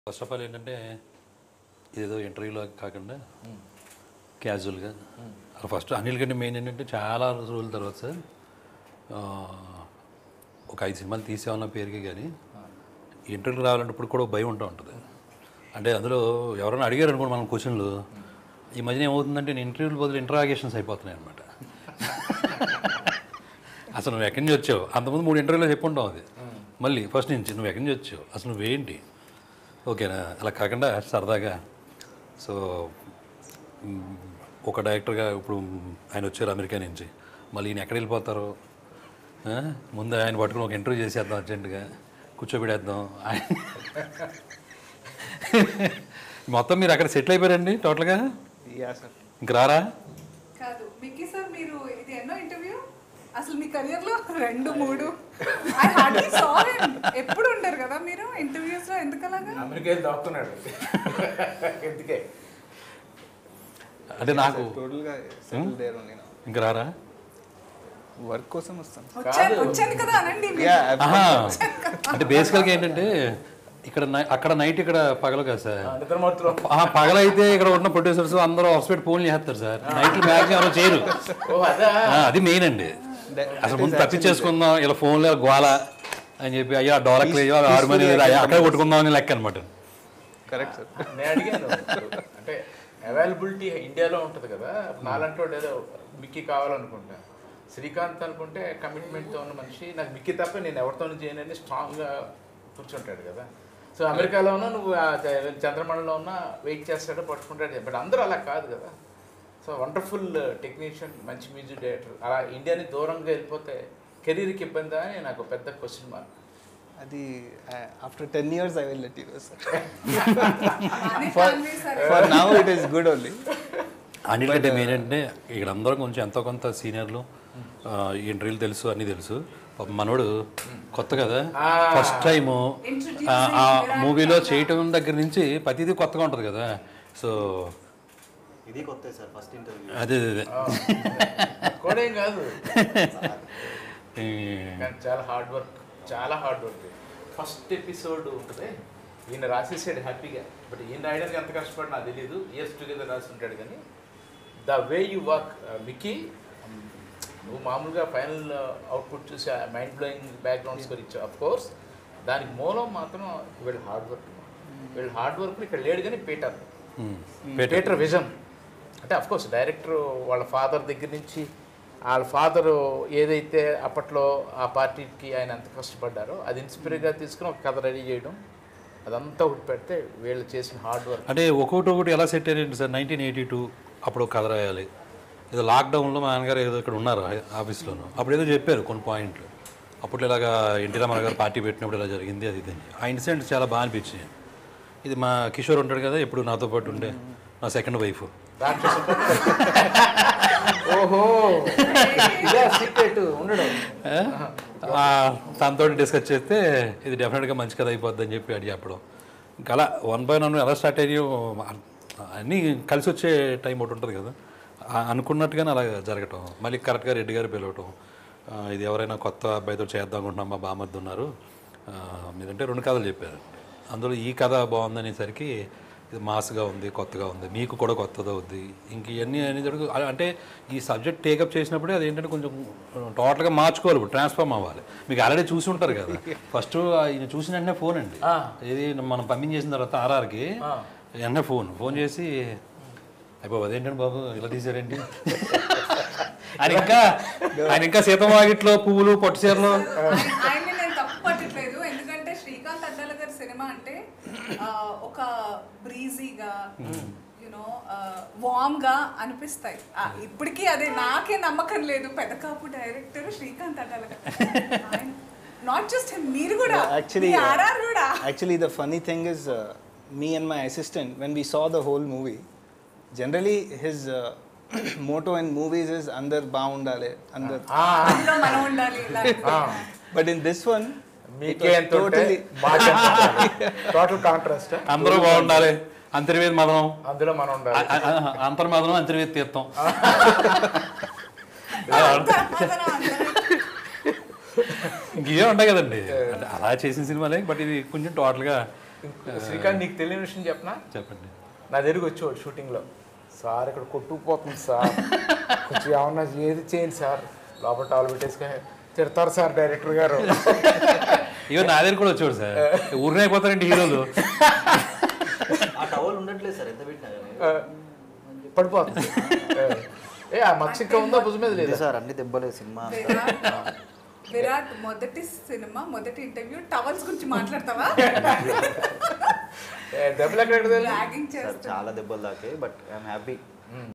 First of all ఏంటంటే ఏదో ఇంటర్వ్యూలో కాకుండా క్యాజువల్గా ఫస్ట్ అనిల్ కంటే మెయిన్ ఏంటంటే చాలా రోజుల తర్వాత సార్ ఆ, ఒక ఐదు సినిమాలు తీసామన్న పేరుకి కానీ ఇంటర్వ్యూకి రావాలంటే ఇప్పుడు కూడా ఒక భయం ఉంటూ ఉంటుంది అంటే అందులో ఎవరైనా అడిగారు అనుకోండి మనం క్వశ్చన్లు ఈ మధ్యన ఏమవుతుందంటే నేను ఇంటర్వ్యూల బదులు ఇంటరాగేషన్స్ అయిపోతున్నాయి అనమాట అసలు నువ్వు ఎక్కడి నుంచి వచ్చావు అంతకుముందు మూడు ఇంటర్వ్యూలో చెప్పుంటావు అది మళ్ళీ ఫస్ట్ నుంచి నువ్వు ఎక్కడి నుంచి వచ్చావు అసలు నువ్వేంటి ఓకేనా అలా కాకుండా సరదాగా సో మ్, ఒక డైరెక్టర్గా ఇప్పుడు ఆయన వచ్చారు అమెరికా నుంచి మళ్ళీ ఈయన ఎక్కడ వెళ్ళిపోతారు ఆ? ముందు ఆయన పట్టుకుని ఒక ఇంటర్వ్యూ చేసేద్దాం అర్జెంటుగా కూర్చోబెడేద్దాం ఆయన మొత్తం మీరు అక్కడ సెటిల్ అయిపోయారండి టోటల్గా యా సార్ ఇంక రారా కాదు మిక్కీ సార్ మీరు ఇది ఎన్నో ఇంటర్వ్యూ అసలు మీ కెరియర్ లో రెండు మూడు ఐ హార్డ్లీ సా హిమ్ ఎప్పుడు ఉండరు కదా మీరు ఇంటర్వ్యూస్ లో ఎందుకు అలాగా అమెరికా వెళ్ళి దాక్కున్నాడు ఎందుకే అంటే నాకు టోటల్గా సెటిల్ దేర్ ఓన్లీ ఇంక రారా వర్క్ కోసం వస్తాను వచ్చాను వచ్చాను కదా అనండి మీరు. యా ఆహా. అంటే బేసికల్గా ఏంటంటే ఇక్కడ నై- అక్కడ నైట్ ఇక్కడ పగలు కదా సార్ నిద్రమత్తులో ఆ, పగలైతే ఇక్కడ ఉన్న ప్రొడ్యూసర్స్ అందరూ హాస్పిటల్ ఫోన్లు చేస్తారు సార్ నైట్లు మ్యాక్సిమం ఎవరు చేయరు ఓ అదా ఆ, అది మెయిన్ అండి అసలు ముందు తప్పించేసుకుందాం ఇలా ఫోన్లో గోల అని చెప్పి అయ్యా డోలక్ లేదు ఆరు మనీ లేదు అయ్యా అక్కడే కొట్టుకుందాం అని లెక్క అనమాట కరెక్ట్ సార్ నేను అడిగాను అంటే అవైలబిలిటీ ఇండియాలో ఉంటుంది కదా నాలంటి వాడు ఏదో మిక్కీ కావాలనుకుంటా శ్రీకాంత్ అనుకుంటే కమిట్మెంట్తో ఉన్న మనిషి నాకు మిక్కీ తప్ప నేను ఎవరితోనూ చేయనని స్ట్రాంగ్గా కూర్చుంటాడు కదా సో అమెరికాలో ఉన్నా నువ్వు ఆ చ- చంద్రమండలంలో ఉన్నా వెయిట్ చేస్తాడు పట్టుకుంటాడు బట్ అందరూ అలా కాదు కదా సో వండర్ఫుల్ టెక్నీషియన్ మంచి మ్యూజిక్ డైరెక్టర్ అలా ఇండియాని దూరంగా వెళ్ళిపోతే కెరీర్కి ఇబ్బందా అని నాకు పెద్ద క్వశ్చన్ మార్క్ అది after ten years I will let you sir అని convey sir for now it is good only అన్నిటికంటే మెయిన్ అంటే ఇక్కడ అందరం కొంచెం ఎంతో కొంత సీనియర్లు ఇంటర్వ్యూలు తెలుసు అన్నీ తెలుసు పాపం మనోడు కొత్త కదా ఫస్ట్ టైము ఆ మూవీలో చేయటం దగ్గర నుంచి ప్రతిదీ కొత్తగా ఉంటుంది కదా సో ఇది కొత్త సార్ ఫస్ట్ ఇంటర్వ్యూ అదే అదే కూడా ఏం కాదు ఈ కానీ చాలా హార్డ్ వర్క్ చాలా హార్డ్ వర్క్ ఫస్ట్ ఎపిసోడ్ ఉంటుంది ఈయన రాసేసాడు హ్యాపీగా బట్ ఈయన రాయడానికి ఎంత కష్టపడి నాకు తెలియదు ఇయర్స్ టుగెదర్ రాసి ఉంటాడు కానీ the way you work Mickey నువ్వు మామూలుగా ఫైనల్ అవుట్పుట్ చూసి మైండ్ బ్లోయింగ్ బ్యాక్గ్రౌండ్ స్కోర్ ఇచ్చావు అఫ్ కోర్స్ దానికి మూలం మాత్రం వీళ్ళ హార్డ్ వర్క్ వీళ్ళ హార్డ్ వర్క్ ఇక్కడ లేడు కానీ పీటర్ ఉమ్, పీటర్ విజన్ అంటే అఫ్ కోర్స్ డైరెక్టర్ వాళ్ళ ఫాదర్ దగ్గర నుంచి వాళ్ళ ఫాదర్ ఏదైతే అప్పట్లో ఆ పార్టీకి ఆయన ఎంత కష్టపడ్డారో అది ఇన్స్పైర్గా తీసుకుని ఒక కథ రెడీ చేయడం అదంతా ఒకటి పెడితే వీళ్ళు చేసిన హార్డ్ వర్క్ అంటే ఒక్కొక్కటి ఒకటి ఎలా సెట్ అయ్యారండి సార్ నైన్టీన్ ఎయిటీ టూ అప్పుడు ఒక కథ రాయాలి ఏదో లాక్డౌన్లో మా నాన్నగారు ఏదో ఇక్కడ ఉన్నారు ఆ- ఆఫీస్లోను అప్పుడు ఏదో చెప్పారు కొన్ని పాయింట్లు అప్పుడు ఇలాగా ఎన్టీ రామారావు గారు పార్టీ పెట్టినప్పుడు ఇలా జరిగింది అది ఇది అని. ఆ ఇన్సిడెంట్ చాలా బాగా అనిపించింది ఇది మా కిషోర్ ఉంటాడు కదా ఎప్పుడు నాతో పాటు ఉండే నా సెకండ్ వైఫ్ ఓహో ఇదే సీక్రెట్ ఉండడం తనతో డిస్కస్ చేస్తే ఇది డెఫినెట్గా మంచి కథ అయిపోద్ది అని చెప్పి అడిగి చెప్పడం ఇంకా అలా వన్ బై వన్ ఎలా స్టార్ట్ అయ్యో అన్నీ కలిసి వచ్చే టైం ఒకటి ఉంటుంది కదా ఆ అనుకున్నట్టుగానే అలా జరగటం మళ్ళీ కరెక్ట్గా రెడ్డి గారు పిలవటం ఆ, ఇది ఎవరైనా కొత్త అబ్బాయితో చేద్దాం అనుకుంటున్నాం మా బామర్ది ఉన్నారు ఆ, మీరంటే రెండు కథలు చెప్పారు అందులో ఈ కథ బాగుందనేసరికి ఇది మాస్గా ఉంది కొత్తగా ఉంది మీకు కూడా కొత్తది అవుద్ది ఇంక ఇవన్నీ అనేది జరుగు అ- అంటే ఈ సబ్జెక్ట్ టేకప్ చేసినప్పుడే అది ఏంటంటే కొంచెం టోటల్గా మార్చుకోవాలి ఇప్పుడు ట్రాన్స్ఫార్మ్ అవ్వాలి మీకు ఆల్రెడీ చూసి ఉంటారు కదా ఫస్ట్ ఈయన చూసిన వెంటనే ఫోన్ అండి ఇది మనం పంపించేసిన తర్వాత ఆర్ఆర్కి వెంటనే ఫోన్ ఫోన్ చేసి అయిపోయి అదేంటండి బాబు ఇలా తీసారేంటి ఆయన ఇంకా ఆయన ఇంకా సీతమాగిట్లో పువ్వులు పట్టు చీరలు ఆయన- ఆయన్ని నేను తప్పు పట్టట్లేదు ఎందుకంటే శ్రీకాంత్ అడ్డాల గారి సినిమా అంటే ఆ, ఒక బ్రీజీగా యునో వామ్ గా అనిపిస్తాయి ఆ, ఇప్పటికీ అదే నాకే నమ్మకం లేదు పెదకాపు డైరెక్టర్ శ్రీకాంత్ అడ్డాల గారు నాట్ జస్ట్ మీరు కూడా Actually, uh, ఆర్ఆర్ కూడా Actually, the funny thing is, uh, me and my assistant, when we saw the whole movie, generally his uh, motto in movies is "Andar baundale," andar. అందులో మనం ఉండాలి ఇలా. But in this one, it మీకే was ఎంత ఉంటే totally. Total contrast అందరూ బాగుండాలి అంతర్వేది మదనం అందులో మనం ఉండాలి అ- అ- అంతర్మదనం అంతర్వేది తీర్థం అందరం అందరం ఇంకే ఉంటాయి కదండి అంటే అలా చేసిన సినిమాలే బట్ ఇది కొంచెం టోటల్గా ఇంకో- శ్రీకాంత్ నీకు తెలియని విషయం చెప్పనా చెప్పండి నా దగ్గరికి వచ్చేవాడు షూటింగ్లో సార్ ఇక్కడ కొట్టుకుపోతుంది సార్ కొంచెం ఏమన్నా ఏది చేయండి సార్ లోపల టవల్ పెట్టేసుకొని తిడతారు సార్ డైరెక్టర్ గారు ఇవన్నీ నా దగ్గర కూడా వచ్చాడు సార్ ఊరినే అయిపోతారండి హీరోలు ఆ టవల్ ఉండట్లేదు సార్ ఎంత పెట్టినా కానీ ఆ, పడిపోతుంది ఆ. ఏ ఆ మచ్చ ఇంకా ఉందా భుజం మీద లేదు లేదా సార్ అన్ని దెబ్బలే సినిమా విరాట్ విరాట్ మొదటి సినిమా మొదటి ఇంటర్వ్యూ టవల్స్ గురించి మాట్లాడతావా ఏ, దెబ్బలు ఎక్కడ లాగింగ్ సార్ చేస్తా చాలా దెబ్బలు దాకే బట్ ఐఎమ్ హ్యాపీ